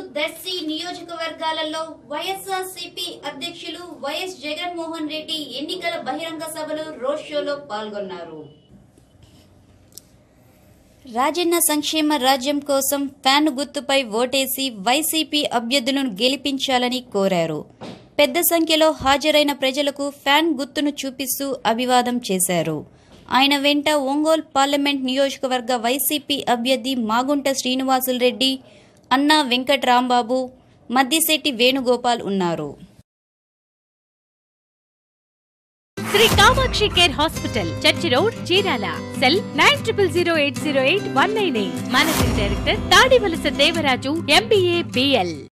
దర్శి నియోజకవర్గాలలో వైఎస్ఆర్సీపీ అధ్యక్షులు వైఎస్ జగన్మోహన్ రెడ్డి ఎన్నికల బహిరంగ సభలు రోడ్ షోలో పాల్గొన్నారు రాజన్న సంక్షేమ రాజ్యం కోసం ఫ్యాన్ గుర్తుపై ఓటేసి వైసీపీ అభ్యర్థులను గెలిపించాలని కోరారు పెద్ద సంఖ్యలో హాజరైన ప్రజలకు ఫ్యాన్ గుర్తును చూపిస్తూ అభివాదం చేశారు ఆయన వెంట ఒంగోలు పార్లమెంట్ నియోజకవర్గ వైసీపీ అభ్యర్థి మాగుంట శ్రీనివాసులు రెడ్డి అన్నా వెంకట్ రాంబాబు మద్దిశెట్టి వేణుగోపాల్ ఉన్నారు Shri Kamakshi care hospital church road Chirala cell nine triple zero eight zero eight one nine eight managing director Tadivalasa Devaraju MBA BL